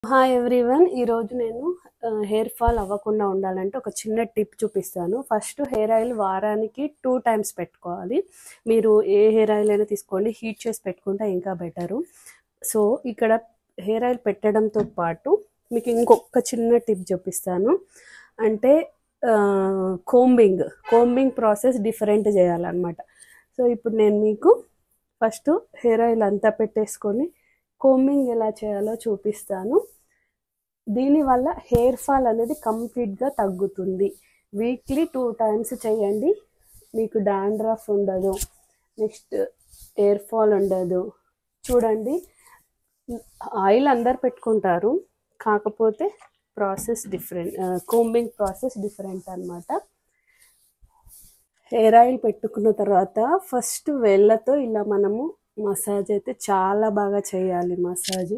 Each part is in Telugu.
హాయ్ ఎవ్రీవన్ ఈరోజు నేను హెయిర్ ఫాల్ అవ్వకుండా ఉండాలంటే ఒక చిన్న టిప్ చూపిస్తాను ఫస్ట్ హెయిర్ ఆయిల్ వారానికి టూ టైమ్స్ పెట్టుకోవాలి మీరు ఏ హెయిర్ ఆయిల్ అయినా తీసుకోండి హీట్ చేసి పెట్టుకుంటే ఇంకా బెటరు సో ఇక్కడ హెయిర్ ఆయిల్ పెట్టడంతో పాటు మీకు ఇంకొక చిన్న టిప్ చూపిస్తాను అంటే కోంబింగ్ కోంబింగ్ ప్రాసెస్ డిఫరెంట్ చేయాలన్నమాట సో ఇప్పుడు నేను మీకు ఫస్ట్ హెయిర్ ఆయిల్ అంతా పెట్టేసుకొని కోంబింగ్ ఎలా చేయాలో చూపిస్తాను దీనివల్ల హెయిర్ ఫాల్ అనేది కంప్లీట్గా తగ్గుతుంది వీక్లీ టూ టైమ్స్ చేయండి మీకు డాండ్రఫ్ ఉండదు నెక్స్ట్ హెయిర్ ఫాల్ ఉండదు చూడండి ఆయిల్ అందరు పెట్టుకుంటారు కాకపోతే process different combing process different అనమాట హెయిర్ ఆయిల్ పెట్టుకున్న తర్వాత ఫస్ట్ వేళ్ళతో ఇలా మనము మసాజ్ అయితే చాలా బాగా చేయాలి మసాజ్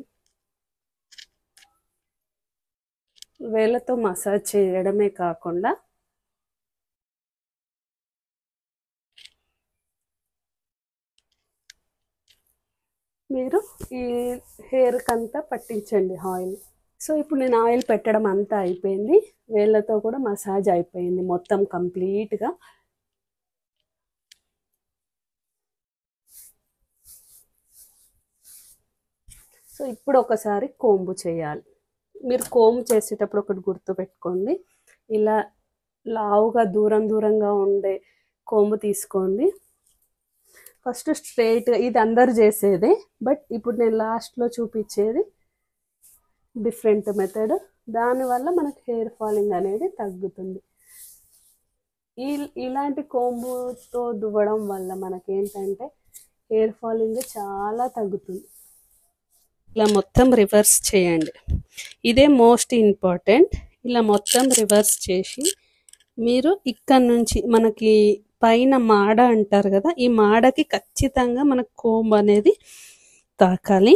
వేళ్ళతో మసాజ్ చేయడమే కాకుండా మీరు ఈ హెయిర్కి అంతా పట్టించండి ఆయిల్ సో ఇప్పుడు నేను ఆయిల్ పెట్టడం అంతా అయిపోయింది వేళ్ళతో కూడా మసాజ్ అయిపోయింది మొత్తం కంప్లీట్గా సో ఇప్పుడు ఒకసారి కోంబు చేయాలి మీరు కోంబు చేసేటప్పుడు ఒకటి గుర్తుపెట్టుకోండి ఇలా లావుగా దూరం దూరంగా ఉండే కోంబు తీసుకోండి ఫస్ట్ స్ట్రైట్గా ఇది అందరు చేసేదే బట్ ఇప్పుడు నేను లాస్ట్లో చూపించేది డిఫరెంట్ మెథడ్ దానివల్ల మనకు హెయిర్ ఫాలింగ్ అనేది తగ్గుతుంది ఈ ఇలాంటి కోంబుతో దువ్వడం వల్ల మనకేంటంటే హెయిర్ ఫాలింగ్ చాలా తగ్గుతుంది ఇలా మొత్తం రివర్స్ చేయండి ఇదే మోస్ట్ ఇంపార్టెంట్ ఇలా మొత్తం రివర్స్ చేసి మీరు ఇక్కడ నుంచి మనకి పైన మాడ అంటారు కదా ఈ మాడకి ఖచ్చితంగా మనకు కోంబ్ అనేది తాకాలి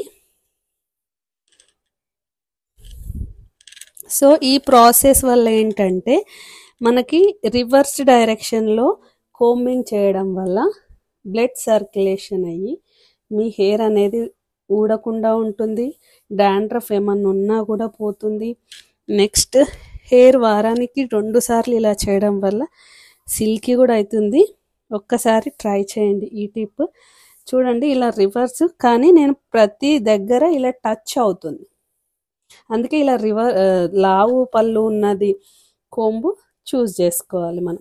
సో ఈ ప్రాసెస్ వల్ల ఏంటంటే మనకి రివర్స్ డైరెక్షన్లో కోంబింగ్ చేయడం వల్ల బ్లడ్ సర్క్యులేషన్ అయ్యి మీ హెయిర్ అనేది ఊడకుండా ఉంటుంది డాండ్రఫ్ ఏమన్నా ఉన్నా కూడా పోతుంది నెక్స్ట్ హెయిర్ వారానికి రెండు సార్లు ఇలా చేయడం వల్ల సిల్కీ కూడా అవుతుంది ఒక్కసారి ట్రై చేయండి ఈ టిప్ చూడండి ఇలా రివర్స్ కానీ నేను ప్రతి దగ్గర ఇలా టచ్ అవుతుంది అందుకే ఇలా రివర్ లావు పళ్ళు ఉన్నది కోంబు చూస్ చేసుకోవాలి మనం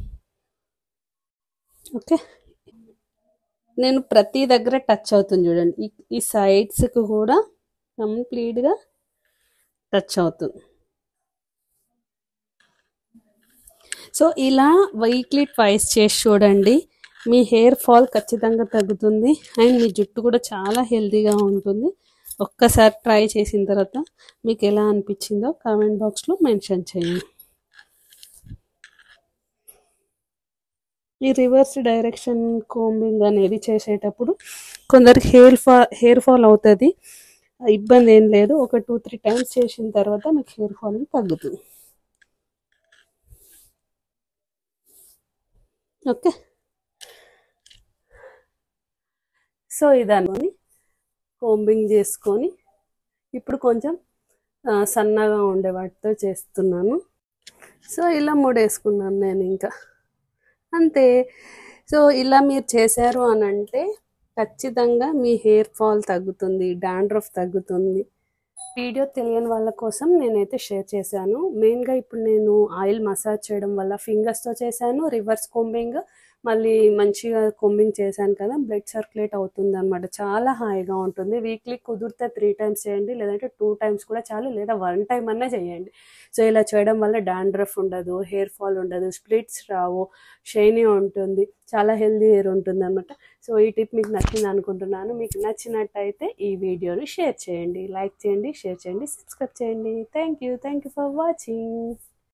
ఓకే నేను ప్రతి దగ్గర టచ్ అవుతుంది చూడండి ఈ సైడ్స్కి కూడా కంప్లీట్గా టచ్ అవుతుంది సో ఇలా వీక్లీ ట్వైస్ చేసి చూడండి మీ హెయిర్ ఫాల్ ఖచ్చితంగా తగ్గుతుంది అండ్ మీ జుట్టు కూడా చాలా హెల్తీగా ఉంటుంది ఒక్కసారి ట్రై చేసిన తర్వాత మీకు ఎలా అనిపించిందో కామెంట్ బాక్స్లో మెన్షన్ చేయండి ఈ రివర్స్ డైరెక్షన్ కోంబింగ్ అనేది చేసేటప్పుడు కొందరికి హెయిర్ ఫాల్ హెయిర్ ఫాల్ అవుతుంది ఇబ్బంది ఏం లేదు ఒక టూ త్రీ టైమ్స్ చేసిన తర్వాత మీకు హెయిర్ ఫాల్ తగ్గుతుంది ఓకే సో ఇదనుకొని కోంబింగ్ చేసుకొని ఇప్పుడు కొంచెం సన్నగా ఉండే వాటితో చేస్తున్నాను సో ఇలా మూడేసుకున్నాను నేను ఇంకా అంతే సో ఇలా మీరు చేశారు అని అంటే ఖచ్చితంగా మీ హెయిర్ ఫాల్ తగ్గుతుంది డాండ్రఫ్ తగ్గుతుంది వీడియో తెలియని వాళ్ళ కోసం నేనైతే షేర్ చేశాను మెయిన్గా ఇప్పుడు నేను ఆయిల్ మసాజ్ చేయడం వల్ల ఫింగర్స్తో చేశాను రివర్స్ కోంబింగ్ మళ్ళీ మంచిగా కోంబింగ్ చేశాను కదా బ్లడ్ సర్క్యులేట్ అవుతుంది అనమాట చాలా హాయిగా ఉంటుంది వీక్లీ కుదిరితే త్రీ టైమ్స్ చేయండి లేదంటే టూ టైమ్స్ కూడా చాలు లేదా వన్ టైం అన్నా చేయండి సో ఇలా చేయడం వల్ల డాండ్రఫ్ ఉండదు హెయిర్ ఫాల్ ఉండదు స్ప్లిట్స్ రావు షైనీ ఉంటుంది చాలా హెల్దీ హెయిర్ ఉంటుంది అనమాట సో ఈ టిప్ మీకు నచ్చింది అనుకుంటున్నాను మీకు నచ్చినట్టయితే ఈ వీడియోని షేర్ చేయండి లైక్ చేయండి షేర్ చేయండి సబ్స్క్రైబ్ చేయండి thank you thank you for watching